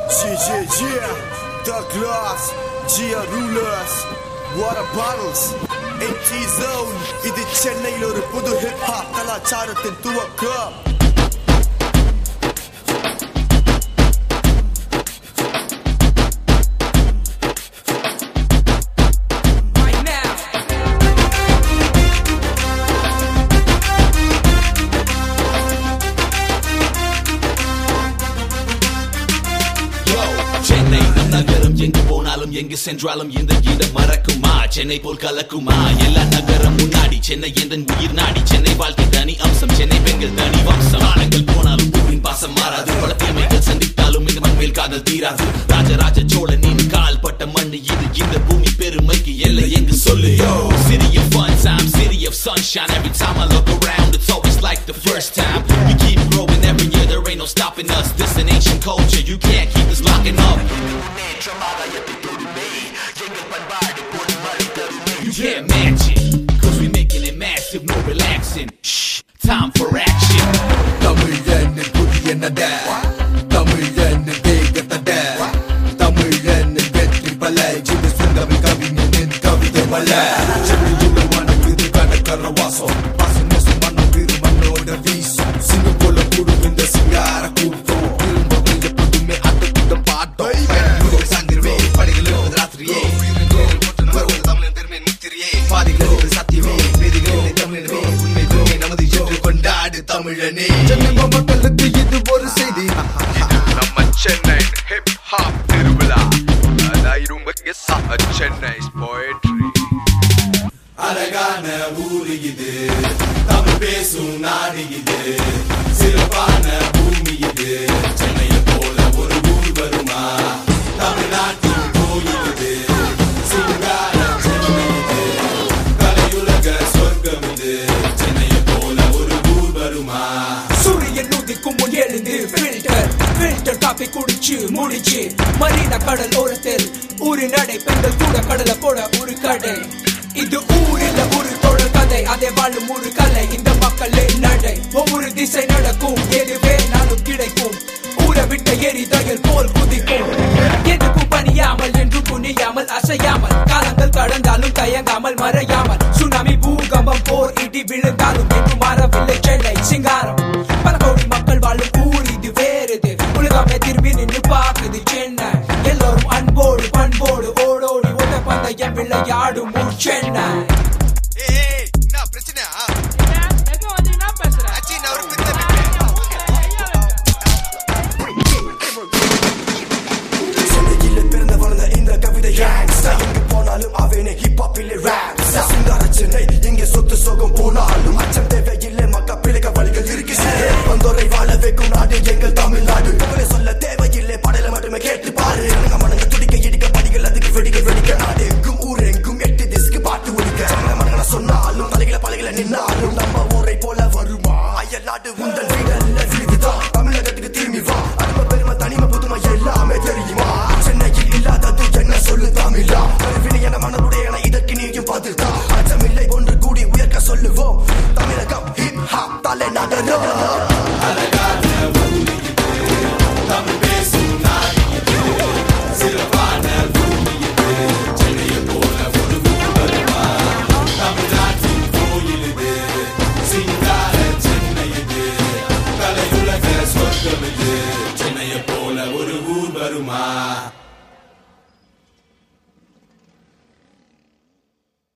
Yeah, yeah, yeah. The glass, Gia rulers, water bottles, empty zone. இது சென்னையில் ஒரு புது ஹிப் ஹாப் கலாச்சாரத்தின் துவக்கம் right now. Yo, சென்னை நம் நகரம் எங்கு போனாலும் எங்கு சென்றாலும் இந்த இடம் மறக்குமா சென்னை போல் கலக்குமா எல்லா நகரம் முன்னாடி சென்னை எந்த உயிர் நாடி சென்னை வாழ்க்கை தனி அம்சம் சென்னை பெண்கள் தனி வம்சம் ஆனங்கள் போனாலும் ஊரின் பாசம் மாறாது பல தீமைகள் சந்தித்தாலும் இந்த மண்மேல் காதல் தீராது ராஜராஜ சோழனின் கால் பட்ட மண்ணு இது இந்த பூமி பெருமைக்கு எல்லை எங்கு சொல்லு Yo, city of fun time city of sunshine every time I look around it's always like the first time we keep growing every year there ain't no stopping us this an ancient culture you can't keep us locking up You can't match it, cause we making it massive, no relaxing. Shh, time for action. தமிழன் புதிய நட தமிழன் வேகத்தட தமிழன் வெற்றி பல இது சுந்தரம் கவிஞனின் கவிதை மல சென்னையில் வனக்குது கடற்கர வாசம் வாசம் நேசம் மனம் வீறு மண்ணோட வீசும் சிங்கப்பூர்ல கூடும் இந்த சிங்கார கூட்டம் திரும்ப எப்போதுமே அந்த கூட்டம் பாட்டம் முதல் சாந்திரவே படைகள் ராத்திரியே வருவது தமிழன் பெருமை முத்திரியே பாதிகள் சத்தியமே வேதிகள் தமிழனவே உண்மை பெருமை நமது என்று கொண்டாடு தமிழனே சென்னை மக்களுக்கு இது ஒரு செய்தி நம்ம சென்னை ஹிப் ஹாப் திருவிழா அதாயிரும் சென்னை போயிட்ரி அழகான ஊரு இது தமிழ் பேசும் நாடு இது சிறப்பான பூமி இது சென்னையை போல ஒரு ஊர் வருமா தமிழ்நாட்டின் கோயில் இது சிங்கார சென்னை இது கலையுலக சொர்க்கம் இது சென்னையை போல ஒரு ஊர் வருமா சூரியன் உதிக்கும் முன் எழுந்து ஃபில்டர் ஃபில்டர் காபி குடிச்சு முடிச்சு மரீனா கடல் ஓரத்தில் ஒரு நடை பெண்கள் கூட கடலை போட ஒரு கடை இது ஊரில் ஒரு தொடர் கதை அதை வாழும் ஒரு கலை இந்த மக்களே நடை ஒவ்வொரு திசை நடக்கும் எதுவே நாளும் கிடைக்கும் ஊரை விட்ட எரிதயல் போல் குதிக்கும் எதுக்கும் பணியாமல் என்று குனியாமல் அசையாமல் காலங்கள் கடந்தாலும் தயங்காமல் மறையாமல் சுனாமி பூகம்பம் போர் இடி விழுந்தாலும் என்று மாறவில்லை சென்னை சிங்காரம் பல கோடி மக்கள் வாழும் ஊர் இது வேறுது உலகமே திரும்பி நின்று பார்க்குது சென்னை எல்லோரும் அன்போடு பண்போடு ஓடோடி ஓட்ட பந்தயம் விளையாடும் ஊர் சென்னை